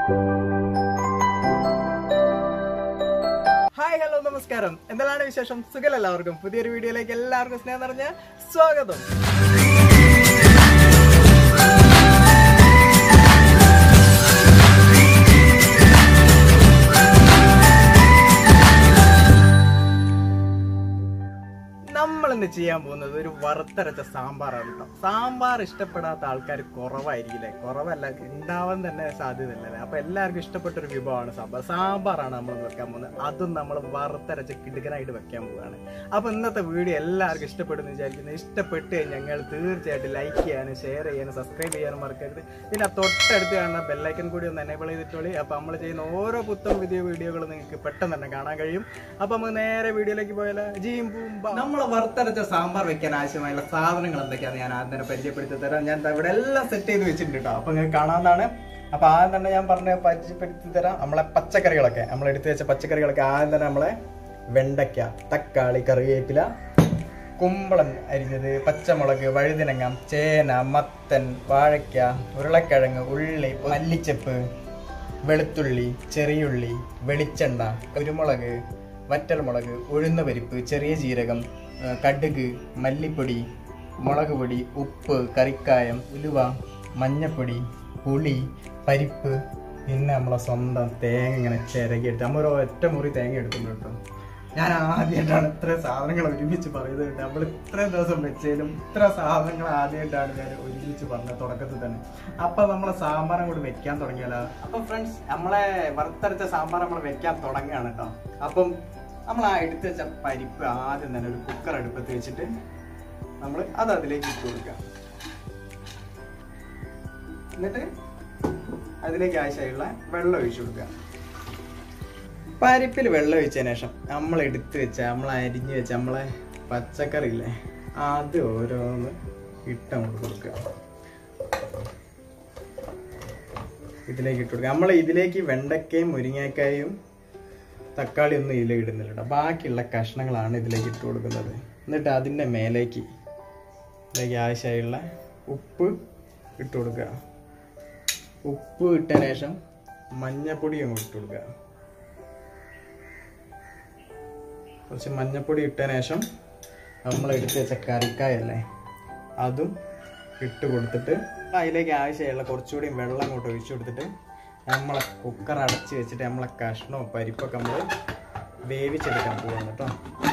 Hi hello നമസ്കാരം എന്താണ് വിശേഷം സുഖം എല്ലാവർക്കും പുതിയൊരു വീഡിയോയിലേക്ക് എല്ലാവർക്കും സ്നേഹം നിറഞ്ഞ സ്വാഗതം നമ്മൾ ഇന്ന് ചെയ്യാൻ പോകുന്നത് ഒരു വറുത്തരച്ച സാമ്പാറാണ് കേട്ടോ സാമ്പാർ ഇഷ്ടപ്പെടാത്ത ആൾക്കാർ കുറവായിരിക്കില്ലേ കുറവല്ല ഉണ്ടാവാൻ തന്നെ സാധ്യതയില്ലല്ലേ അപ്പൊ എല്ലാവർക്കും ഇഷ്ടപ്പെട്ട ഒരു വിഭവമാണ് സാമ്പാർ സാമ്പാറാണ് നമ്മൾ വെക്കാൻ പോകുന്നത് അതും നമ്മൾ വറുത്തരച്ച് കിടുക്കനായിട്ട് വെക്കാൻ പോവുകയാണ് അപ്പൊ ഇന്നത്തെ വീഡിയോ എല്ലാവർക്കും ഇഷ്ടപ്പെടുന്നു വിചാരിക്കുന്നു ഇഷ്ടപ്പെട്ട് കഴിഞ്ഞാൽ ഞങ്ങൾ തീർച്ചയായിട്ടും ലൈക്ക് ചെയ്യാനും ഷെയർ ചെയ്യാനും സബ്സ്ക്രൈബ് ചെയ്യാനും മറക്കരുത് പിന്നെ തൊട്ടടുത്ത് കാണുന്ന ബെല്ലൈക്കൻ കൂടി ഒന്ന് എനേബിൾ ചെയ്തിട്ടോളി അപ്പൊ നമ്മൾ ചെയ്യുന്ന ഓരോ പുത്തൻ പുതിയ വീഡിയോകൾ നിങ്ങൾക്ക് പെട്ടെന്ന് തന്നെ കാണാൻ കഴിയും അപ്പൊ നമുക്ക് നേരെ വീഡിയോയിലേക്ക് പോയാലോ ജീം ബൂം നമ്മൾ വറുത്തരച്ച സാമ്പാർ വെക്കാൻ ആവശ്യമായുള്ള സാധനങ്ങൾ എന്തൊക്കെയാണെന്ന് ഞാൻ ആദ്യം തന്നെ പരിചയപ്പെടുത്തി തരാം ഞാൻ ദാ ഇവിടെ എല്ലാം സെറ്റ് ചെയ്ത് വെച്ചിട്ടുണ്ട് കേട്ടോ അപ്പൊ നിങ്ങൾക്ക് കാണാവുന്നതാണ് അപ്പൊ ആദ്യം തന്നെ ഞാൻ പറഞ്ഞ പരിചയപ്പെടുത്തി തരാം നമ്മളെ പച്ചക്കറികളൊക്കെ നമ്മൾ എടുത്തു വെച്ച പച്ചക്കറികളൊക്കെ ആദ്യം തന്നെ നമ്മളെ വെണ്ടയ്ക്ക തക്കാളി കറിവേപ്പില കുമ്പളൻ അരിഞ്ഞത് പച്ചമുളക് വഴുതിനങ്ങ ചേന മത്തൻ വാഴയ്ക്ക ഉരുളക്കിഴങ്ങ് ഉള്ളി മല്ലിച്ചപ്പ് വെളുത്തുള്ളി ചെറിയുള്ളി വെളിച്ചെണ്ണ കുരുമുളക് വറ്റൽമുളക് ഉഴുന്ന പരിപ്പ് ചെറിയ ജീരകം ആ, കടുക് മല്ലിപ്പൊടി മുളക് പൊടി ഉപ്പ് കറിക്കായം ഉലുവ മഞ്ഞപ്പൊടി പുളി പരിപ്പ് പിന്നെ നമ്മളെ സ്വന്തം തേങ്ങ ഇങ്ങനെ ചിരകിയിട്ട് നമ്മൾ ഒരു ഒറ്റ മുറി തേങ്ങ എടുക്കുന്നുണ്ട് കേട്ടോ ഞാൻ ആദ്യമായിട്ടാണ് ഇത്ര സാധനങ്ങൾ ഒരുമിച്ച് പറയുന്നത് നമ്മൾ ഇത്രയും ദിവസം വെച്ചതിലും ഇത്ര സാധനങ്ങൾ ആദ്യമായിട്ടാണ് ഞാൻ ഒരുമിച്ച് പറഞ്ഞത് തുടക്കത്തിൽ തന്നെ അപ്പൊ നമ്മളെ സാമ്പാർ അങ്ങോട്ട് വെക്കാൻ തുടങ്ങിയാലോ അപ്പൊ ഫ്രണ്ട്സ് നമ്മളെ വറുത്തരച്ച സാമ്പാർ നമ്മൾ വെക്കാൻ തുടങ്ങുകയാണ് കേട്ടോ അപ്പം നമ്മൾ ആ എടുത്ത് വെച്ച പരിപ്പ് ആദ്യം തന്നെ ഒരു കുക്കർ അടുപ്പത്ത് വെച്ചിട്ട് നമ്മൾ അത് അതിലേക്ക് ഇട്ട് കൊടുക്കുക എന്നിട്ട് അതിലേക്ക് ആവശ്യമായുള്ള വെള്ളം ഒഴിച്ചു കൊടുക്കുക പരിപ്പിൽ വെള്ളം ഒഴിച്ചതിന് ശേഷം നമ്മൾ എടുത്ത് വെച്ച നമ്മൾ അരിഞ്ഞ് വെച്ച നമ്മളെ പച്ചക്കറി ഇല്ലേ അത് ഓരോന്ന് ഇട്ടങ്ങോട്ട് കൊടുക്കുക ഇതിലേക്ക് ഇട്ട് കൊടുക്കുക നമ്മൾ ഇതിലേക്ക് വെണ്ടക്കയും മുരിങ്ങക്കായും തക്കാളി ഒന്നും ഇതിലേക്ക് ഇടുന്നില്ല കേട്ടോ ബാക്കിയുള്ള കഷ്ണങ്ങളാണ് ഇതിലേക്ക് ഇട്ട് കൊടുക്കുന്നത് എന്നിട്ട് അതിൻ്റെ മേലേക്ക് ഇതിലേക്ക് ആവശ്യമായുള്ള ഉപ്പ് ഇട്ട് കൊടുക്കുക ഉപ്പ് ഇട്ടതിന് ശേഷം മഞ്ഞപ്പൊടി അങ്ങോട്ട് ഇട്ട് കൊടുക്കുക കുറച്ച് മഞ്ഞപ്പൊടി ഇട്ടതിന് ശേഷം നമ്മൾ എടുത്ത് വെച്ച കറിക്കായല്ലേ അതും ഇട്ട് കൊടുത്തിട്ട് അതിലേക്ക് ആവശ്യമുള്ള കുറച്ചുകൂടി വെള്ളം അങ്ങോട്ട് ഒഴിച്ചു കൊടുത്തിട്ട് നമ്മളെ കുക്കർ അടച്ച് വെച്ചിട്ട് നമ്മളെ കഷ്ണവും പരിപ്പൊക്കെ നമ്മൾ വേവിച്ചെടുക്കാൻ പോവാണ് കേട്ടോ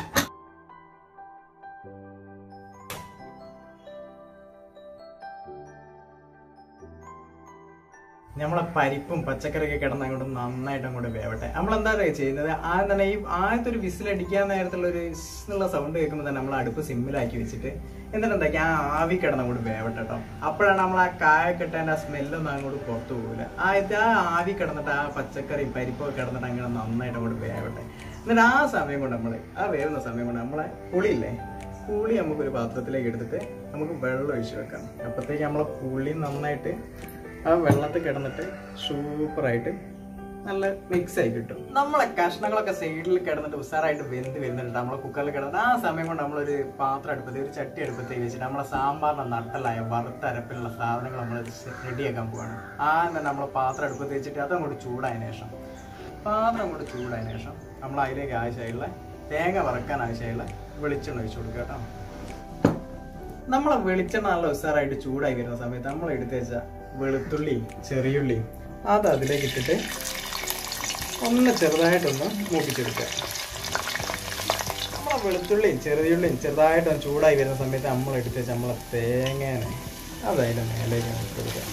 നമ്മളെ പരിപ്പും പച്ചക്കറിയൊക്കെ കിടന്ന് അങ്ങോട്ട് നന്നായിട്ട് അങ്ങോട്ട് വേവട്ടെ നമ്മൾ എന്താ പറയുക ചെയ്യുന്നത് ആദ്യം തന്നെ ഈ ആദ്യത്തെ ഒരു വിസിലടിക്കാൻ നേരത്തുള്ള ഒരു എന്നുള്ള സൗണ്ട് കേൾക്കുമ്പോൾ തന്നെ നമ്മൾ അടുപ്പ് സിമ്മിലാക്കി വെച്ചിട്ട് എന്നിട്ട് എന്താക്കി ആ ആവി കിടന്ന് അങ്ങോട്ട് വേവട്ടെ കേട്ടോ അപ്പോഴാണ് നമ്മൾ ആ കായ കിട്ടേണ്ട ആ സ്മെല്ലൊന്നും അങ്ങോട്ട് പുറത്തു പോകില്ല ആദ്യത്തെ ആ ആവി കിടന്നിട്ട് ആ പച്ചക്കറിയും പരിപ്പൊക്കെ കിടന്നിട്ട് അങ്ങനെ നന്നായിട്ട് അങ്ങോട്ട് വേവട്ടെ എന്നിട്ട് ആ സമയം കൊണ്ട് നമ്മൾ ആ വേവുന്ന സമയം കൊണ്ട് നമ്മളെ പുളിയില്ലേ പുളി നമുക്കൊരു പാത്രത്തിലേക്ക് എടുത്തിട്ട് നമുക്ക് വെള്ളം ഒഴിച്ച് വെക്കാം അപ്പോഴത്തേക്ക് നമ്മളെ പുളി നന്നായിട്ട് ആ വെള്ളത്തിൽ കിടന്നിട്ട് സൂപ്പറായിട്ട് നല്ല മിക്സ് ആയി കിട്ടും നമ്മളെ കഷ്ണങ്ങളൊക്കെ സൈഡിൽ കിടന്നിട്ട് ഉസാറായിട്ട് വെന്ത് വരുന്നുണ്ട് നമ്മളെ കുക്കറിൽ കിടന്നിട്ട് ആ സമയം കൊണ്ട് നമ്മളൊരു പാത്രം അടുപ്പത്ത് ഒരു ചട്ടി അടുപ്പത്തേക്ക് വെച്ചിട്ട് നമ്മളെ സാമ്പാറിന്റെ നട്ടലായ വറുത്ത അരപ്പിലുള്ള സാധനങ്ങൾ നമ്മൾ റെഡിയാക്കാൻ പോവാണ് ആ തന്നെ നമ്മളെ പാത്രം അടുപ്പത്ത് വെച്ചിട്ട് അതങ്ങോട്ട് ചൂടായതിനു ശേഷം പാത്രം അങ്ങോട്ട് ചൂടായതിനു ശേഷം നമ്മൾ അതിലേക്ക് ആവശ്യമായുള്ള തേങ്ങ വറക്കാൻ ആവശ്യമായുള്ള വെളിച്ചെണ്ണ ഒഴിച്ചു കൊടുക്കുക കേട്ടോ നമ്മളെ വെളിച്ചെണ്ണ നല്ല ഉസാറായിട്ട് ചൂടായി വരുന്ന സമയത്ത് നമ്മൾ എടുത്ത് വെച്ച വെളുത്തുള്ളി ചെറിയുള്ളി അത് അതിലേക്ക് ഇട്ടിട്ട് ഒന്ന് ചെറുതായിട്ടൊന്ന് മൂപ്പിച്ചെടുക്കുക നമ്മളെ വെളുത്തുള്ളിയും ചെറിയുള്ളിയും ചെറുതായിട്ടൊന്ന് ചൂടായി വരുന്ന സമയത്ത് നമ്മൾ എടുത്ത് വെച്ച നമ്മളെ തേങ്ങേനെ അത് അതിൻ്റെ മേലേക്ക് ഇട്ട് കൊടുക്കുക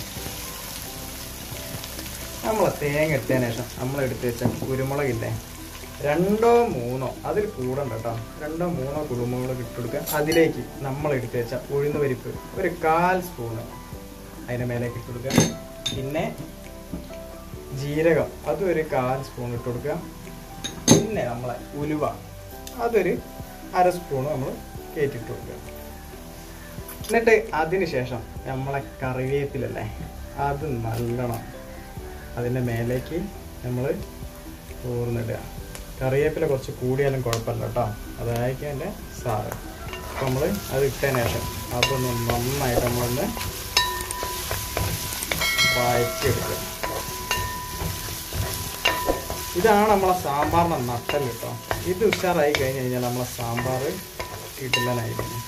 നമ്മളെ തേങ്ങ ഇട്ടതിന് ശേഷം നമ്മൾ എടുത്ത് വെച്ച കുരുമുളകില്ലേ രണ്ടോ മൂന്നോ അതിൽ കൂടണ്ട കേട്ടോ രണ്ടോ മൂന്നോ കുരുമുളക് ഇട്ട് കൊടുക്കുക അതിലേക്ക് നമ്മൾ എടുത്ത് വെച്ച ഉഴുന്ന് പരിപ്പ് ഒരു കാൽ സ്പൂണ് അതിൻ്റെ മേലേക്ക് ഇട്ട് കൊടുക്കുക പിന്നെ ജീരകം അതും ഒരു കാൽ സ്പൂൺ ഇട്ട് കൊടുക്കുക പിന്നെ നമ്മളെ ഉലുവ അതൊരു അര സ്പൂൺ നമ്മൾ കയറ്റിട്ട് കൊടുക്കുക എന്നിട്ട് അതിന് ശേഷം നമ്മളെ കറിവേപ്പിലല്ലേ അത് നല്ലോണം അതിൻ്റെ മേലേക്ക് നമ്മൾ ചോർന്നിടുക കറിവേപ്പില കുറച്ച് കൂടിയാലും കുഴപ്പമില്ല കേട്ടോ അതായിരിക്കും എൻ്റെ സാറ് അപ്പം നമ്മൾ അത് ഇട്ടതിന് ശേഷം അതൊന്ന് നന്നായിട്ട് നമ്മളൊന്ന് വഴറ്റിയെടുക്കുക ഇതാണ് നമ്മളെ സാമ്പാറിന്റെ നട്ടൽ കേട്ടോ ഇത് ഉഷാറായി കഴിഞ്ഞ് കഴിഞ്ഞാൽ നമ്മളെ സാമ്പാർ കിട്ടില്ലനായിരിക്കും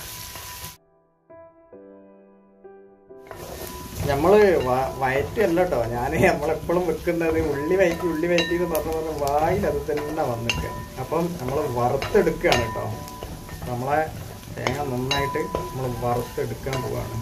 നമ്മള് വ- വയറ്റല്ല കേട്ടോ ഞാൻ നമ്മളെപ്പോഴും വെക്കുന്നത് ഉള്ളി വയറ്റി ഉള്ളി വയറ്റി എന്ന് പറഞ്ഞ പറഞ്ഞ വായിൽ അത് തന്നെ വന്നിട്ട് അപ്പം നമ്മൾ വറുത്തെടുക്കുകയാണ് കേട്ടോ നമ്മളെ തേങ്ങ നന്നായിട്ട് നമ്മൾ വറുത്തെടുക്കാൻ പോവാണ്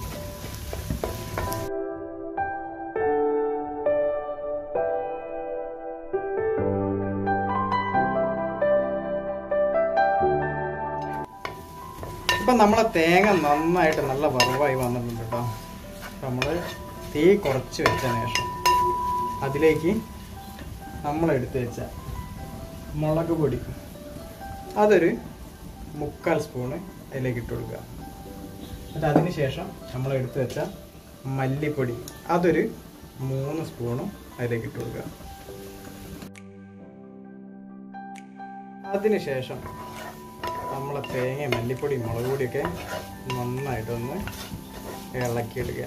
ഇപ്പം നമ്മളെ തേങ്ങ നന്നായിട്ട് നല്ല വറവായി വന്നിട്ടുണ്ട് കേട്ടോ നമ്മൾ തീ കുറച്ച് വെച്ചതിന് ശേഷം അതിലേക്ക് നമ്മൾ എടുത്ത് വെച്ച മുളക് പൊടി അതൊരു മുക്കാൽ സ്പൂണ് അതിലേക്ക് ഇട്ട് കൊടുക്കുക എന്നിട്ട് അതിന് ശേഷം നമ്മൾ എടുത്ത് വെച്ച മല്ലിപ്പൊടി അതൊരു മൂന്ന് സ്പൂണും അതിലേക്ക് ഇട്ട് കൊടുക്കുക അതിന് ശേഷം നമ്മളെ തേങ്ങ മല്ലിപ്പൊടി മുളക് പൊടിയൊക്കെ നന്നായിട്ടൊന്ന് ഇളക്കിയെടുക്കുക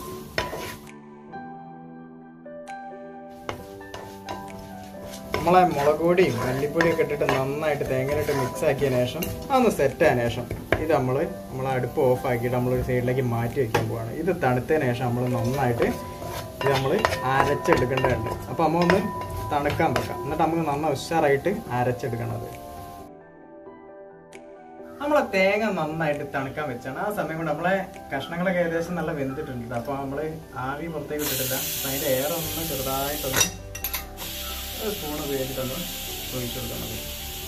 നമ്മളെ മുളക് പൊടിയും മല്ലിപ്പൊടിയും ഒക്കെ ഇട്ടിട്ട് നന്നായിട്ട് തേങ്ങയിലിട്ട് മിക്സ് ആക്കിയതിന് ശേഷം അതൊന്ന് സെറ്റ് ആയതിനു ശേഷം ഇത് നമ്മൾ നമ്മളെ അടുപ്പ് ഓഫ് ആക്കിയിട്ട് നമ്മളൊരു സൈഡിലേക്ക് മാറ്റി വെക്കാൻ പോവാണ് ഇത് തണുത്തതിന് ശേഷം നമ്മൾ നന്നായിട്ട് ഇത് നമ്മൾ അരച്ചെടുക്കേണ്ടതുണ്ട് അപ്പോൾ നമ്മൾ ഒന്ന് തണുക്കാൻ വെക്കാം എന്നിട്ട് നമുക്ക് നന്നായി ഉഷാറായിട്ട് അരച്ചെടുക്കണത് നമ്മളെ തേങ്ങ നന്നായിട്ട് തണുക്കാൻ വെച്ചാണ് ആ സമയം കൊണ്ട് നമ്മളെ കഷ്ണങ്ങളൊക്കെ ഏകദേശം നല്ല വെന്തിട്ടുണ്ട് അപ്പൊ നമ്മള് ആവി പുറത്തേക്ക് ഇട്ടിട്ടില്ല അപ്പൊ അതിന്റെ എയർ ഒന്ന് ചെറുതായിട്ടൊന്ന് ഒരു സ്പൂൺ ഉപയോഗിച്ചിട്ടൊന്ന് ഒഴിച്ചു കൊടുക്കണം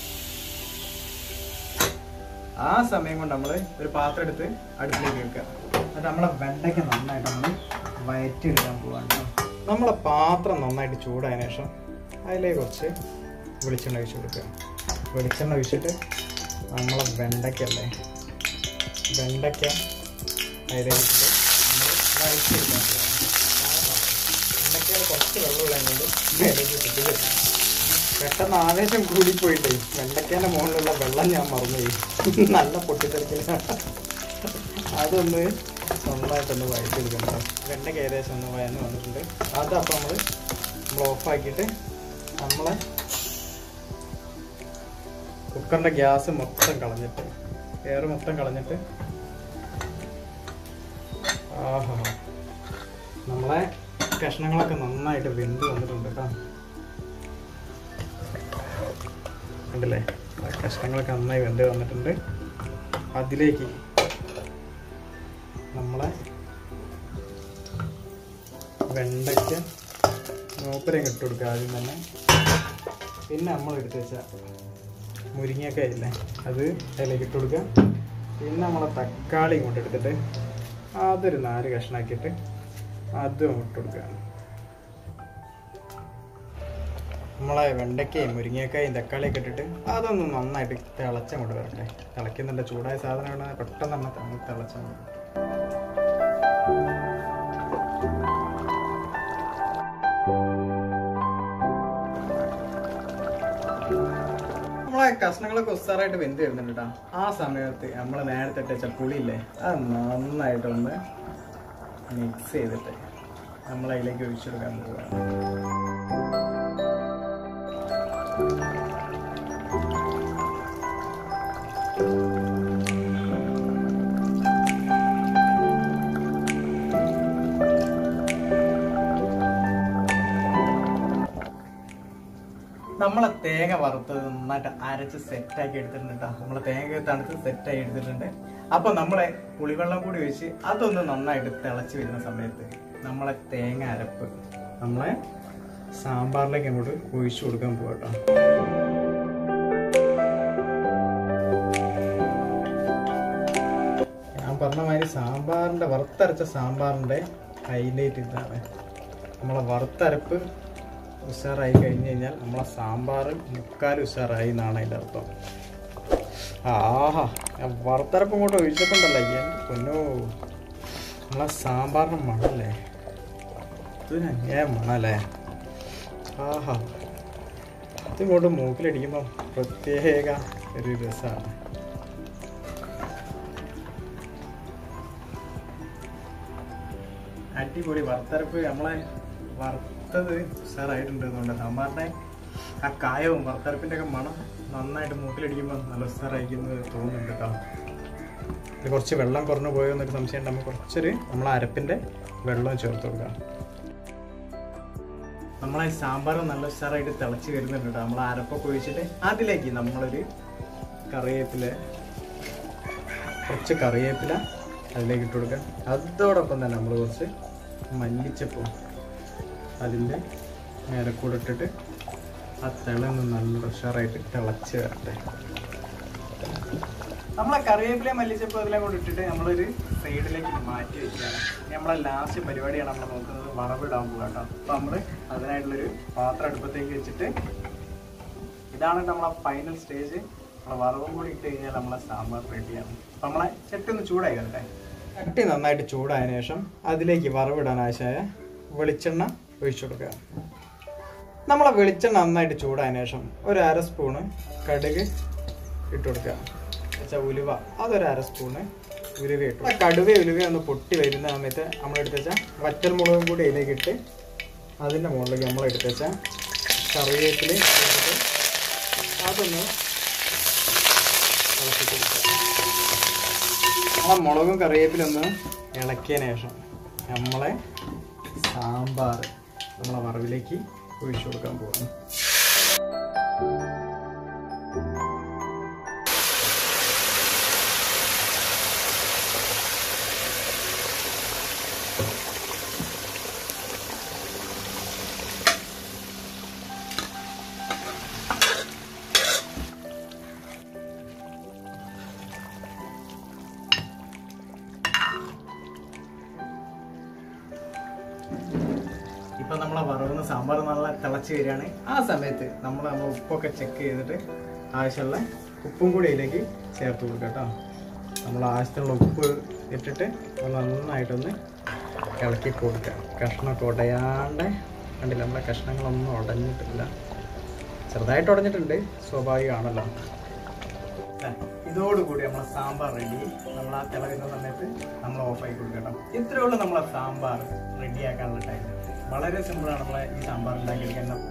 ആ സമയം കൊണ്ട് നമ്മൾ ഒരു പാത്രം എടുത്ത് അടുപ്പിലേക്ക് വെക്കുക എന്നിട്ട് നമ്മളെ വെണ്ടയ്ക്ക് നന്നായിട്ട് നമ്മൾ വയറ്റിയെടുക്കാൻ പോവാണ് ട്ടോ. നമ്മളെ പാത്രം നന്നായിട്ട് ചൂടായതിനു ശേഷം അതിലേക്ക് കുറച്ച് വെളിച്ചെണ്ണ ഒഴിച്ച് കൊടുക്കുക വെളിച്ചെണ്ണ ഒഴിച്ചിട്ട് നമ്മളെ വെണ്ടയ്ക്കല്ലേ വെണ്ടയ്ക്ക അതിലേക്ക് നമ്മൾ വഴറ്റിയെടുക്കാൻ പോവാണ് വെണ്ടയ്ക്കയിൽ കുറച്ച് വെള്ളമുള്ളതുകൊണ്ട് അതിലേക്ക് ഇട്ടിട്ട് പെട്ടെന്ന് ആവേശം കൂടിപ്പോയിട്ടേ വെണ്ടയ്ക്കേൻ്റെ മുകളിലുള്ള വെള്ളം ഞാൻ മറന്നുപോയി നല്ല പൊട്ടിത്തെറിക്കില്ല അതൊന്ന് നന്നായിട്ടൊന്ന് വഴറ്റിയെടുക്കണം വെണ്ടയ്ക്ക ഏകദേശം ഒന്ന് വയന്ന് വന്നിട്ടുണ്ട് അതപ്പോൾ നമ്മൾ നമ്മൾ ഓഫാക്കിയിട്ട് നമ്മളെ കുക്കറിൻ്റെ ഗ്യാസ് മൊത്തം കളഞ്ഞിട്ട് എയർ മൊത്തം കളഞ്ഞിട്ട് ആഹാ നമ്മളെ കഷ്ണങ്ങളൊക്കെ നന്നായിട്ട് വെന്ത് വന്നിട്ടുണ്ട് കേട്ടോ ഉണ്ടല്ലേ ആ കഷ്ണങ്ങളൊക്കെ നന്നായി വെന്ത് വന്നിട്ടുണ്ട് അതിലേക്ക് നമ്മളെ വെണ്ടയ്ക്ക മൂപ്പരം ഇട്ട് കൊടുക്കുക ആദ്യം തന്നെ പിന്നെ നമ്മൾ എടുത്ത് വെച്ച മുരിങ്ങയൊക്കെ ഇല്ലേ അത് അതിലേക്ക് ഇട്ട് കൊടുക്കുക പിന്നെ നമ്മളെ തക്കാളി ഇങ്ങോട്ട് എടുത്തിട്ട് അതൊരു നാല് കഷ്ണാക്കിയിട്ട് അതും ഇട്ട് കൊടുക്കുക നമ്മളെ വെണ്ടയ്ക്കയും മുരിങ്ങക്കായും തക്കാളിയൊക്കെ ഇട്ടിട്ട് അതൊന്ന് നന്നായിട്ട് തിളച്ചങ്ങോട്ട് വരട്ടെ തിളയ്ക്കുന്നുണ്ട് ചൂടായ സാധനമാണ് പെട്ടെന്ന് തന്നെ തിളച്ചങ്ങോട്ട് നമ്മളെ കഷ്ണങ്ങളൊക്കെ ഉസാറായിട്ട് വെന്ത് വരുന്നുണ്ട് കേട്ടോ ആ സമയത്ത് നമ്മൾ നേരത്തെ ഇട്ട പുളിയില്ലേ അത് നന്നായിട്ടൊന്ന് മിക്സ് ചെയ്തിട്ട് നമ്മൾ അതിലേക്ക് ഒഴിച്ചെടുക്കാൻ പോവുകയാണ് നമ്മളെ തേങ്ങ വറുത്തത് നന്നായിട്ട് അരച്ച് സെറ്റാക്കി എടുത്തിട്ടുണ്ട് കേട്ടോ നമ്മളെ തേങ്ങ തണുത്ത് സെറ്റായി എടുത്തിട്ടുണ്ട് അപ്പൊ നമ്മളെ പുളിവെള്ളം കൂടി ഒഴിച്ച് അതൊന്ന് നന്നായിട്ട് തിളച്ച് വരുന്ന സമയത്ത് നമ്മളെ തേങ്ങ അരപ്പ് നമ്മളെ സാമ്പാറിലേക്ക് അങ്ങോട്ട് ഒഴിച്ചു കൊടുക്കാൻ പോകട്ടോ ഞാൻ പറഞ്ഞ മാതിരി സാമ്പാറിന്റെ വറുത്തരച്ച സാമ്പാറിന്റെ ഹൈലൈറ്റ് ഇതാണ് നമ്മളെ വറുത്തരപ്പ് ഉഷാറായി കഴിഞ്ഞ് കഴിഞ്ഞാൽ നമ്മളെ സാമ്പാർ മുക്കാൽ ഉഷാറായി എന്നാണ് അതിൻ്റെ അർത്ഥം ആഹാ ഞാൻ വറുത്തരപ്പ് ഇങ്ങോട്ട് ഒഴിച്ചിട്ടുണ്ടല്ലോ എൻ്റെ പൊന്നോ നമ്മളെ സാമ്പാറിന് മണല്ലേ ഇതിന് അങ്ങനെ മണല്ലേ ആഹാ ഇതിങ്ങോട്ട് മൂക്കിലടിക്കുമ്പോൾ പ്രത്യേക ഒരു രസമാണ് അടിപൊളി വറുത്തരപ്പ് നമ്മളെ വറുത്തത് ഉഷാറായിട്ടുണ്ട് അതുകൊണ്ട് സാമ്പാറിനെ ആ കായവും വറുത്തരപ്പിന്റെ ഒക്കെ മണം നന്നായിട്ട് മൂക്കിലടിക്കുമ്പോൾ നല്ല ഉസാറായിരിക്കുന്നത് തോന്നുന്നുണ്ട് കേട്ടോ ഇത് കുറച്ച് വെള്ളം കുറഞ്ഞു പോയോ എന്നൊക്കെ സംശയം നമുക്ക് കുറച്ചൊരു നമ്മൾ അരപ്പിന്റെ വെള്ളം ചേർത്ത് കൊടുക്കാം നമ്മളെ സാമ്പാർ നല്ല ഉഷാറായിട്ട് തിളച്ച് വരുന്നുണ്ട് കേട്ടോ നമ്മൾ അരപ്പൊക്കെ ഒഴിച്ചിട്ട് അതിലേക്ക് നമ്മളൊരു കറിവേപ്പില കുറച്ച് കറിവേപ്പില അതിലേക്ക് ഇട്ട് കൊടുക്കാം അതോടൊപ്പം തന്നെ നമ്മൾ കുറച്ച് മല്ലിച്ചപ്പും അതിൻ്റെ നേരെ കൂടെ ഇട്ടിട്ട് ആ തിളന്ന് നല്ല ഉഷാറായിട്ട് തിളച്ച് വരട്ടെ നമ്മളെ കറിവേപ്പില മല്ലിച്ചപ്പ് അതിലെ കൂടെ ഇട്ടിട്ട് നമ്മളൊരു സൈഡിലേക്ക് മാറ്റി വെക്കുകയാണ് ഇനി നമ്മളെ ലാസ്റ്റ് പരിപാടിയാണ് നമ്മൾ നോക്കുന്നത് വറവിടാൻ പോകുക കേട്ടോ അപ്പോൾ നമ്മൾ അതിനായിട്ടുള്ളൊരു പാത്രം അടുപ്പത്തേക്ക് വെച്ചിട്ട് ഇതാണ് നമ്മളെ ഫൈനൽ സ്റ്റേജ് നമ്മളെ വറവും കൂടി ഇട്ട് കഴിഞ്ഞാൽ നമ്മളെ സാമ്പാർ റെഡിയാണ് അപ്പം നമ്മളെ ചട്ടി ഒന്ന് ചൂടായി വരട്ടെ ചട്ടി നന്നായിട്ട് ചൂടായതിനു ശേഷം അതിലേക്ക് വറവിടാൻ ആവശ്യമായ വെളിച്ചെണ്ണ ഒഴിച്ചു കൊടുക്കുക നമ്മളെ വെളിച്ചെണ്ണ നന്നായിട്ട് ചൂടായതിനു ശേഷം ഒരു അര സ്പൂണ് കടുക് ഇട്ട് കൊടുക്കുക വെച്ചാൽ ഉലുവ അതൊരു അര സ്പൂണ് ഉലുവ ഇട്ടു ആ കടുവ ഉലുവ ഒന്ന് പൊട്ടി വരുന്ന സമയത്ത് നമ്മളെടുത്ത് വെച്ചാൽ വറ്റൽ മുളകും കൂടി ഇതിലേക്ക് ഇട്ട് അതിൻ്റെ മുകളിലേക്ക് നമ്മൾ എടുത്ത് വെച്ചാൽ കറിവേപ്പില ഇട്ടിട്ട് അതൊന്ന് ഇളക്കി കൊടുക്കുക നമ്മളെ മുളകും കറിവേപ്പിലൊന്ന് ഇളക്കിയതിന് ശേഷം നമ്മളെ സാമ്പാർ നമ്മളെ വറവിലേക്ക് ഒഴിച്ചു കൊടുക്കാൻ പോകുന്നു ഇപ്പൊ നമ്മളെ വറവുന്ന സാമ്പാർ നല്ല തിളച്ച് വരികയാണ് ആ സമയത്ത് നമ്മൾ നമ്മൾ ഉപ്പൊക്കെ ചെക്ക് ചെയ്തിട്ട് ആവശ്യമുള്ള ഉപ്പും കൂടി ഇതിലേക്ക് ചേർത്ത് കൊടുക്കുക കേട്ടോ നമ്മൾ ആവശ്യത്തിനുള്ള ഉപ്പ് ഇട്ടിട്ട് അത് നന്നായിട്ടൊന്ന് ഇളക്കി കൊടുക്കുക കഷ്ണമൊക്കെ ഉടയാണ്ട് കണ്ടില്ല നമ്മളെ കഷ്ണങ്ങളൊന്നും ഉടഞ്ഞിട്ടില്ല ചെറുതായിട്ട് ഉടഞ്ഞിട്ടുണ്ട് സ്വാഭാവികമാണല്ലോ ദാ, ഇതോടുകൂടി നമ്മളെ സാമ്പാർ റെഡി നമ്മൾ ആ തിളക്കുന്ന സമയത്ത് നമ്മൾ ഓഫായി കൊടുക്കണം ഇത്രയേ ഉള്ളൂ നമ്മളെ സാമ്പാർ റെഡിയാക്കാനുള്ള ടൈം വളരെ സിമ്പിളാണ് നമ്മളെ ഈ സാമ്പാർ ഉണ്ടാക്കിയെടുക്കാൻ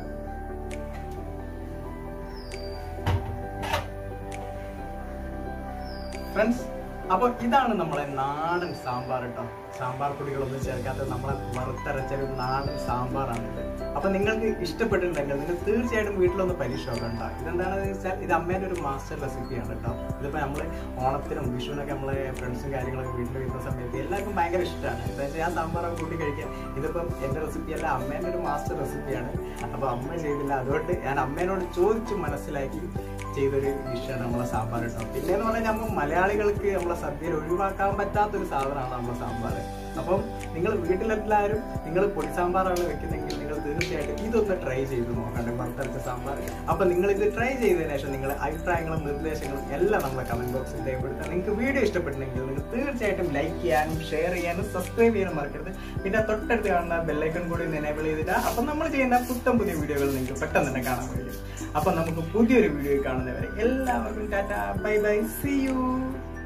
ഫ്രണ്ട്സ് അപ്പൊ ഇതാണ് നമ്മളെ നാടൻ സാമ്പാർ കേട്ടോ സാമ്പാർ പൊടികളൊന്നും ചേർക്കാത്ത നമ്മളെ വറുത്തരച്ച ഒരു നാടൻ സാമ്പാറാണ് ഇത് അപ്പൊ നിങ്ങൾക്ക് ഇഷ്ടപ്പെട്ടിട്ടുണ്ടെങ്കിൽ നിങ്ങൾ തീർച്ചയായിട്ടും വീട്ടിലൊന്ന് പരീക്ഷ നോക്കണ്ട ഇതെന്താണെന്ന് വെച്ചാൽ ഇത് അമ്മേന്റെ ഒരു മാസ്റ്റർ റെസിപ്പിയാണ് കേട്ടോ ഇതിപ്പോ നമ്മള് ഓണത്തിനും വിഷുവിനൊക്കെ നമ്മളെ ഫ്രണ്ട്സും കാര്യങ്ങളൊക്കെ വീട്ടിൽ വരുന്ന സമയത്ത് എല്ലാവർക്കും ഭയങ്കര ഇഷ്ടമാണ് എന്താ വെച്ചാൽ ആ സാമ്പാറൊക്കെ കൂട്ടി കഴിക്കാൻ ഇതിപ്പം എന്റെ റെസിപ്പി അല്ല അമ്മേന്റെ ഒരു മാസ്റ്റർ റെസിപ്പിയാണ് അപ്പൊ അമ്മ ചെയ്തില്ല അതുകൊണ്ട് ഞാൻ അമ്മേനോട് ചോദിച്ചു മനസ്സിലാക്കി ചെയ്തൊരു ഡിഷാണ് നമ്മളെ സാമ്പാർ കേട്ടോ പിന്നെ എന്ന് പറഞ്ഞാൽ നമ്മൾ മലയാളികൾക്ക് നമ്മളെ സദ്യയിൽ ഒഴിവാക്കാൻ പറ്റാത്തൊരു സാധനമാണ് നമ്മളെ സാമ്പാർ അപ്പം നിങ്ങൾ വീട്ടിലെല്ലാവരും നിങ്ങൾ പൊടി സാമ്പാറാണ് വെക്കുന്നെങ്കിൽ നിങ്ങൾ തീർച്ചയായിട്ടും ഇതൊന്ന് ട്രൈ ചെയ്ത് നോക്കണ്ടേ വറുത്തരച്ച സാമ്പാർ അപ്പം നിങ്ങൾ ഇത് ട്രൈ ചെയ്തതിനു ശേഷം നിങ്ങൾ അഭിപ്രായങ്ങളും നിർദ്ദേശങ്ങളും എല്ലാം നമ്മളെ കമന്റ് ബോക്സിൽ രേഖപ്പെടുത്താം നിങ്ങൾക്ക് വീഡിയോ ഇഷ്ടപ്പെട്ടിട്ടുണ്ടെങ്കിൽ നിങ്ങൾ തീർച്ചയായിട്ടും ലൈക്ക് ചെയ്യാനും ഷെയർ ചെയ്യാനും സബ്സ്ക്രൈബ് ചെയ്യാനും മറക്കരുത് പിന്നെ തൊട്ടടുത്ത് കാണുന്ന ബെല്ലൈക്കൺ കൂടി ഒന്ന് എനേബിൾ ചെയ്തിട്ട് അപ്പം നമ്മൾ ചെയ്യുന്ന പുത്തൻ പുതിയ വീഡിയോകൾ നിങ്ങൾക്ക് പെട്ടെന്ന് തന്നെ കാണാൻ കഴിയും അപ്പം നമുക്ക് പുതിയൊരു വീഡിയോ കാണുന്നവരെ എല്ലാവർക്കും tata bye bye see U